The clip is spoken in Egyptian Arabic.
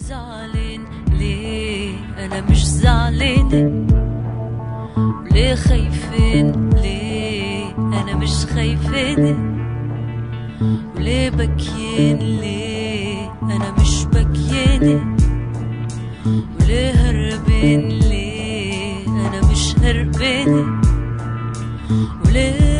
زعلان ليه انا مش زعلانة ليه خايفين ليه انا مش خايفانة وليه بكيان ليه انا مش بكيانة وليه هربان ليه انا مش هربانة وليه